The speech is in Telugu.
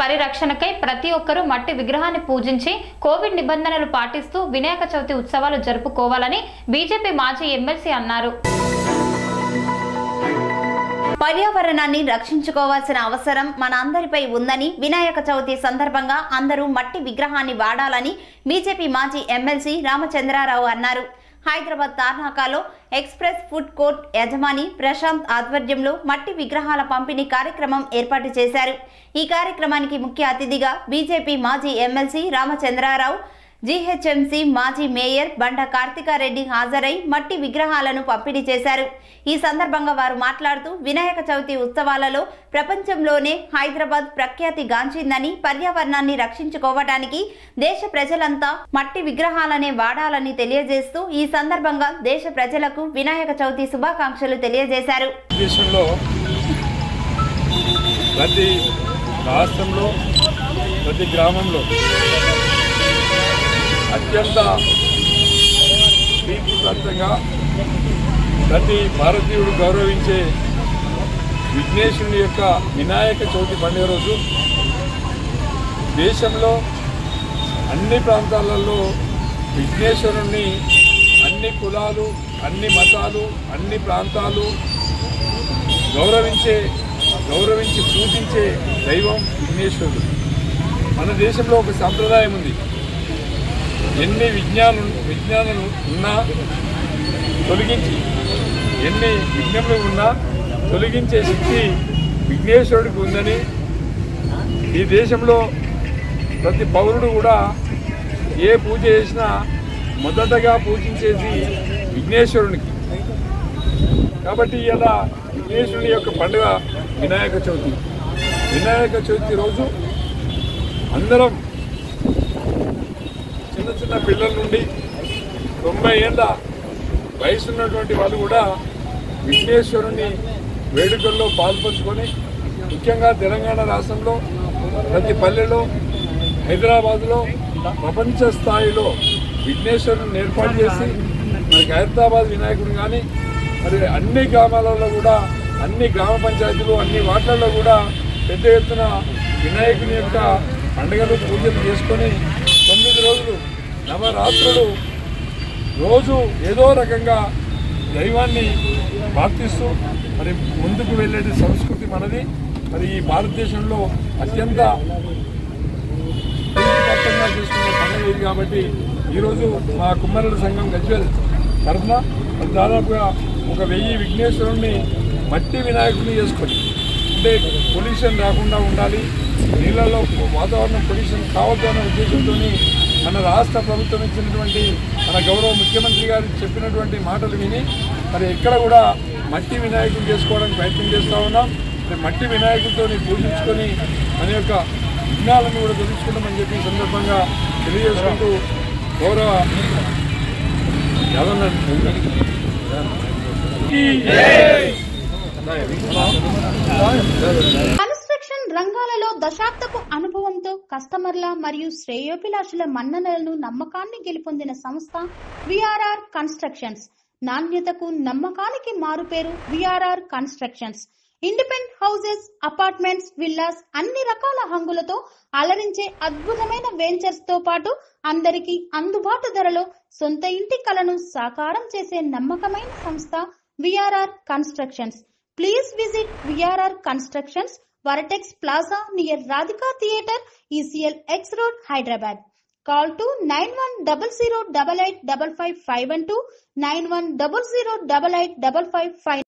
పరిరక్షణకై ప్రతి ఒక్కరూ మట్టి విగ్రహాన్ని పూజించి కోవిడ్ నిబంధనలు పాటిస్తూ వినాయక చవితి ఉత్సవాలు జరుపుకోవాలని బీజేపీ మాజీ ఎమ్మెల్సీ అన్నారు పర్యావరణాన్ని రక్షించుకోవాల్సిన అవసరం మన అందరిపై ఉందని వినాయక చవితి సందర్భంగా అందరూ మట్టి విగ్రహాన్ని వాడాలని బీజేపీ మాజీ ఎమ్మెల్సీ రామచంద్రారావు అన్నారు హైదరాబాద్ తార్నాకాలో ఎక్స్ప్రెస్ ఫుడ్ కోర్ట్ యజమాని ప్రశాంత్ ఆధ్వర్యంలో మట్టి విగ్రహాల పంపిణీ కార్యక్రమం ఏర్పాటు చేశారు ఈ కార్యక్రమానికి ముఖ్య అతిథిగా బీజేపీ మాజీ ఎమ్మెల్సీ రామచంద్రారావు జీహెచ్ఎంసీ మాజీ మేయర్ బండ కార్తికారెడ్డి హాజరై మట్టి విగ్రహాలను పంపిణీ చేశారు ఈ సందర్భంగా వారు మాట్లాడుతూ వినాయక చవితి ఉత్సవాలలో ప్రపంచంలోనే హైదరాబాద్ ప్రఖ్యాతి గాంచిందని పర్యావరణాన్ని రక్షించుకోవటానికి దేశ ప్రజలంతా మట్టి విగ్రహాలనే వాడాలని తెలియజేస్తూ ఈ సందర్భంగా దేశ ప్రజలకు వినాయక చవితి శుభాకాంక్షలు తెలియజేశారు దేశంలో ప్రతి రాష్ట్రంలో ప్రతి గ్రామంలో అత్యంత ప్రీతిప్రాంతంగా ప్రతి భారతీయుడు గౌరవించే విఘ్నేశ్వరుని యొక్క వినాయక చవితి పండుగ రోజు దేశంలో అన్ని ప్రాంతాలలో విఘ్నేశ్వరుణ్ణి అన్ని కులాలు అన్ని మతాలు అన్ని ప్రాంతాలు గౌరవించే గౌరవించి పూజించే దైవం విఘ్నేశ్వరుడు మన దేశంలో ఒక సాంప్రదాయం ఉంది ఎన్ని విజ్ఞానం విజ్ఞానాలు ఉన్నా తొలగించి ఎన్ని విఘ్నములు ఉన్నా తొలగించే శక్తి విఘ్నేశ్వరుడికి ఉందని ఈ దేశంలో ప్రతి పౌరుడు కూడా ఏ పూజ చేసినా మొదటగా పూజించేది విఘ్నేశ్వరునికి కాబట్టి ఇలా విఘ్నేశ్వరుని యొక్క పండుగ వినాయక చవితి వినాయక చవితి రోజు అందరం చిన్న చిన్న పిల్లల నుండి తొంభై ఏళ్ళ వయసు ఉన్నటువంటి వాళ్ళు కూడా విఘ్నేశ్వరుని వేడుకల్లో పాల్పంచుకొని ముఖ్యంగా తెలంగాణ రాష్ట్రంలో ప్రతి పల్లెలో హైదరాబాద్లో ప్రపంచ స్థాయిలో విఘ్నేశ్వరుని ఏర్పాటు చేసి మనకి హైదరాబాద్ వినాయకుడు కానీ మరి అన్ని గ్రామాలలో కూడా అన్ని గ్రామ పంచాయతీలు అన్ని వార్డులలో కూడా పెద్ద ఎత్తున వినాయకుని యొక్క పండుగలు పూజలు చేసుకొని తొమ్మిది రోజులు నవరాత్రులు రోజు ఏదో రకంగా దైవాన్ని ప్రార్థిస్తూ మరి ముందుకు వెళ్ళే సంస్కృతి మనది మరి ఈ భారతదేశంలో అత్యంత ప్రీతిపాత్రంగా చేసుకునే పండుగ ఇది కాబట్టి ఈరోజు మా కుమ్మరుల సంఘం గజ్వేల్ తరఫున మరి దాదాపుగా ఒక వెయ్యి విఘ్నేశ్వరుణ్ణి మట్టి వినాయకుడిని చేసుకొని అంటే పొల్యూషన్ రాకుండా ఉండాలి నీళ్ళలో వాతావరణం పొల్యూషన్ కావద్దు అనే ఉద్దేశంతో మన రాష్ట్ర ప్రభుత్వం ఇచ్చినటువంటి మన గౌరవ ముఖ్యమంత్రి గారు చెప్పినటువంటి మాటలు విని మరి ఎక్కడ కూడా మట్టి వినాయకుడు చేసుకోవడానికి ప్రయత్నం చేస్తూ ఉన్నాం మరి మట్టి వినాయకుడితో పూజించుకొని మన యొక్క విఘ్నాలను కూడా తెలుసుకుంటామని చెప్పి ఈ సందర్భంగా తెలియజేసుకుంటూ గౌరవ యాదవ్ కన్స్ట్రక్షన్ రంగాలలో దశాబ్దపు అనుభవంతో కస్టమర్ల మరియు శ్రేయోభిలాషుల మన్ననలను నమ్మకాన్ని గెలుపొందిన సంస్థ విఆర్ఆర్ కన్స్ట్రక్షన్స్ నాణ్యతకు నమ్మకానికి మారుపేరు VRR constructions independent houses apartments villas అన్ని రకాల హంగులతో అలరించే అద్భుతమైన వెంచర్స్ తో పాటు అందరికీ అందుబాటు ధరలో సొంత ఇంటి కలను సాకారం చేసే నమ్మకమైన సంస్థ VRR constructions please visit VRR constructions Vertex plaza near Radhika theatre ECIL X road Hyderabad call to nine one double zero double eight double five five one two nine one double zero double eight double five five